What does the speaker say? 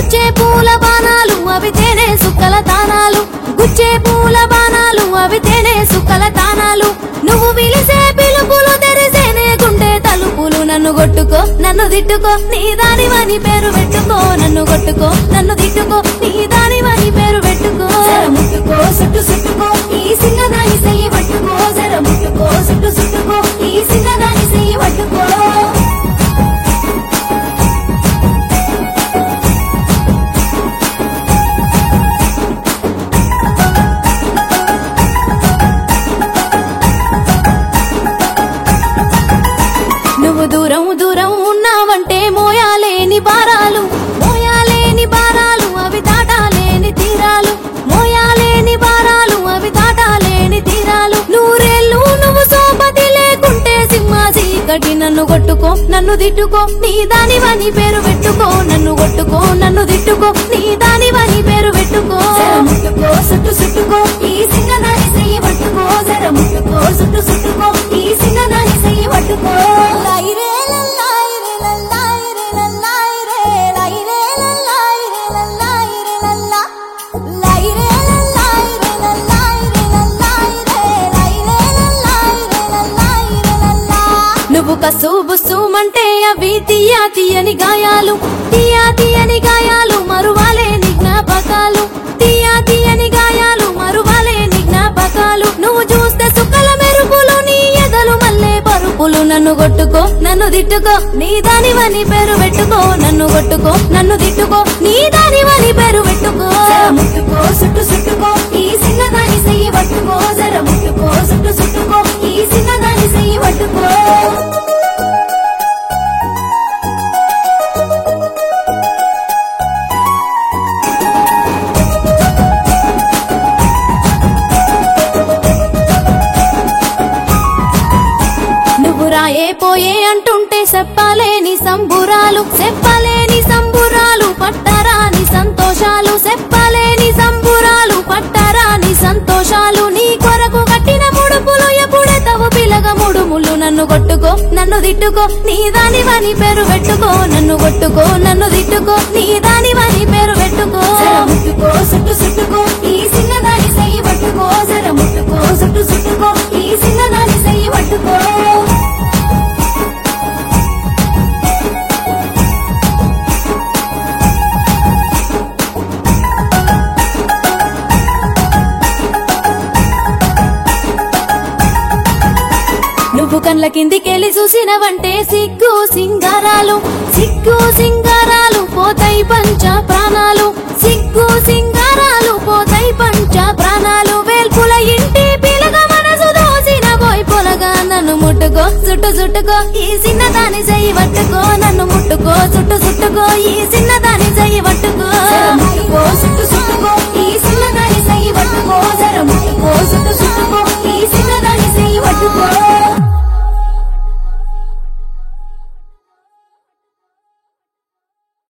గుచ్చే పూల బాణాలు అవి తేనె సుక్కల తానాలు గుచ్చే పూల బాణాలు అవి తేనె సుక్కల తానాలు నువ్వు పిలిసే పిలుపులు తెరిసేనే గుండె తలుపులు నన్ను కొట్టుకో నన్ను తిట్టుకో నీ దానివని పేరు పెట్టుకో నన్ను కొట్టుకో నన్ను తిట్టుకో నీ దానివని పేరు పెట్టుకో జర ముట్టుకో సుట్టు సుట్టుకో ఈ సింగదాని చెయ్యి పట్టుకో జర ముట్టుకో సుట్టు సుట్టుకో ఈ సింగదాని చెయ్యి పట్టుకో నువ్వు దూరం దూరం ఉన్నావంటే మోయాలేని భారాలు మోయాలేని భారాలు అవి దాటాలేని తీరాలు మోయాలేని భారాలు అవి దాటాలేని తీరాలు నూరేళ్ళు నువ్వు సోపతి లేకుంటే సింహాసి కటి నన్ను కొట్టుకో నన్ను తిట్టుకో నీ దానివని పేరు పెట్టుకో నన్ను కొట్టుకో నన్ను తిట్టుకో నీ దానివని పేరు పెట్టుకో ముట్టుకో సుట్టు సుట్టుకో ఈ సింగదాని చెయ్యి పట్టుకో జర ముట్టుకో సుట్టు సుట్టుకో ఈ సింగదాని చెయ్యి పట్టుకో లైరే లల్లాయిరే లల్లాయిరే లల్లాయిరే లైరే లల్లాయిరే లల్లాయిరే లల్లా లైరే లల్లాయిరే లల్లాయిరే లల్లాయిరే లైరే లల్లాయిరే లల్లాయిరే లల్లా నువ్వు కసు బుస్సుమంటే అవి తీయా తీయని గాయాలు తీయా తీయని గాయాలు మరువాలేని జ్ఞాపకాలు తీయా తీయని గాయాలు మరువాలేని జ్ఞాపకాలు నువ్వు చూస్తే సుక్కల మెరుపులు నీ ఎదలు మల్లే పరుపులు నన్ను కొట్టుకో నన్ను తిట్టుకో నీ దానివని పేరు పెట్టుకో నన్ను కొట్టుకో నన్ను తిట్టుకో నీ దానివని పేరు పెట్టుకో ముట్టుకో సుట్టు సుట్టుకో ఈ సింగదాని చెయ్యి పట్టుకో జర ముట్టుకో సుట్టు సుట్టుకో ఈ సింగదాని చెయ్యి పట్టుకో నువ్వు రాయే పోయే అంటుంటే చెప్పలేని సంబురాలు చెప్పలేని సంబురాలు పట్టరాని సంతోషాలు చెప్పలేని సంబురాలు పట్టరాని సంతోషాలు నీ కొరకు కట్టిన ముడుపులు ఎప్పుడే తవు పిలగ ముడుములు నన్ను కొట్టుకో నన్ను తిట్టుకో నీ దానివని పేరు పెట్టుకో నన్ను కొట్టుకో నన్ను తిట్టుకో నీ దానివని పేరు పెట్టుకో ముట్టుకో సుట్టు సుట్టుకో ఈ సింగదాని చెయ్యి పట్టుకో జర ముట్టుకో సుట్టు సుట్టుకో ఈ సింగదాని చెయ్యి పట్టుకో నువ్వు కండ్ల కిందికెళ్ళి చూసినవంటే సిగ్గు సింగారాలు సిగ్గు సింగారాలు పోతాయి పంచ ప్రాణాలు సిగ్గు సింగారాలు పోతాయి పంచ ప్రాణాలు వేల్పుల ఇంటి పిలగ మనసు దోసిన పోయి పొలగా నన్ను ముట్టుకో చుట్టు చుట్టుకో ఈ చిన్నదాని చెయ్యి పట్టుకో నన్ను ముట్టుకో చుట్టు చుట్టుకో ఈ చిన్న